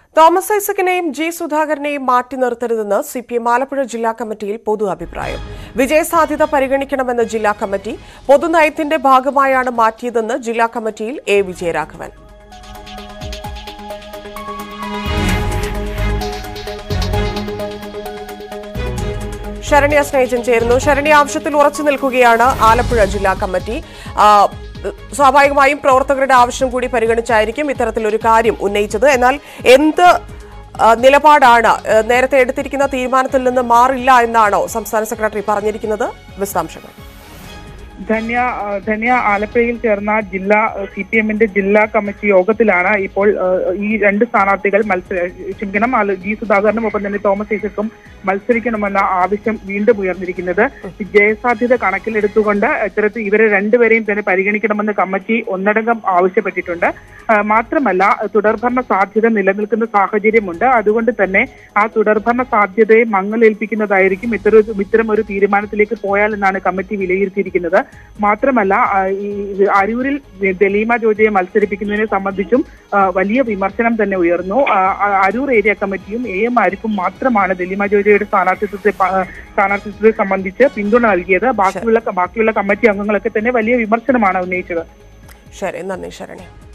Thomas ഐസക്കിനെയും G സുധാകരനെയും മാറ്റി നിർത്തരുതെന്ന് സി പി എം ആലപ്പുഴ ജില്ലാ കമ്മിറ്റിയിൽ പൊതു അഭിപ്രായം വിജയസാധ്യത പരിഗണിക്കണമെന്ന് ജില്ലാ കമ്മിറ്റി പൊതുനയത്തിന്റെ ഭാഗമായാണ് മാറ്റിയതെന്ന് ജില്ലാ കമ്മിറ്റിയിൽ എ വിജയരാഘവൻ ശരണ്യ സ്നേഹജൻ ചേരുന്നു ശരണ്യ ആവശ്യത്തിൽ ഉറച്ചു നിൽക്കുകയാണ് ആലപ്പുഴ ജില്ലാ കമ്മിറ്റി ആ, സ്വാഭാവികമായും പ്രവർത്തകരുടെ ആവശ്യം കൂടി പരിഗണിച്ചായിരിക്കും ഇത്തരത്തിലൊരു കാര്യം ഉന്നയിച്ചത് എന്നാൽ എന്ത് ആ, നിലപാടാണ് ആ, നേരത്തെ എടുത്തിരിക്കുന്ന തീരുമാനത്തിൽ നിന്ന് മാറില്ല എന്നാണോ സംസ്ഥാന സെക്രട്ടറി പറഞ്ഞിരിക്കുന്നത് വിശദാംശങ്ങൾ ധന്യ ആ, ധന്യ ആലപ്പുഴയിൽ ചേർന്ന ജില്ലാ സി പി എമ്മിന്റെ ജില്ലാ കമ്മിറ്റി യോഗത്തിലാണ് ഇപ്പോൾ ആ, ഈ രണ്ട് സ്ഥാനാർത്ഥികൾ മത്സര ക്ഷമിക്കണം ആല- ജി സുധാകരനും ഒപ്പം തന്നെ തോമസ് ഐസക്കും മത്സരിക്കണമെന്ന ആവശ്യം വീണ്ടും ഉയർന്നിരിക്കുന്നത് ജയസാധ്യത കണക്കിലെടുത്തുകൊണ്ട് ഇത്തരത്തിൽ ഇവരെ രണ്ടുപേരെയും തന്നെ പരിഗണിക്കണമെന്ന് കമ്മിറ്റി ഒന്നടങ്കം ആവശ്യപ്പെട്ടിട്ടുണ്ട് ആ, മാത്രമല്ല തുടർഭരണ സാധ്യത നിലനിൽക്കുന്ന സാഹചര്യമുണ്ട് അതുകൊണ്ട് തന്നെ ആ തുടർഭരണ സാധ്യതയെ മങ്ങലേൽപ്പിക്കുന്നതായിരിക്കും ഇത്തരം ഇത്തരം ഒരു തീരുമാനത്തിലേക്ക് പോയാൽ എന്നാണ് കമ്മിറ്റി വിലയിരുത്തിയിരിക്കുന്നത് മാത്രമല്ല ആ, ഈ ഇത് അരൂരിൽ ദലീമ ജോജയെ മത്സരിപ്പിക്കുന്നതിനെ സംബന്ധിച്ചും ആ, വലിയ വിമർശനം തന്നെ ഉയർന്നു ആ, ആ, അരൂർ ഏരിയ കമ്മിറ്റിയും എ എം ആരിഫും മാത്രമാണ് ദലീമ ജോജയുടെ സ്ഥാനാർത്ഥിത്വത്തെ പ- സ്ഥാനാർത്ഥിത്വത്തെ സംബന്ധിച്ച് പിന്തുണ നൽകിയത് ബാക്കിയുള്ള ബാക്കിയുള്ള കമ്മിറ്റി അംഗങ്ങളൊക്കെ തന്നെ വലിയ വിമർശനമാണ് ഉന്നയിച്ചത് ശരി നന്ദി ശരണ്യ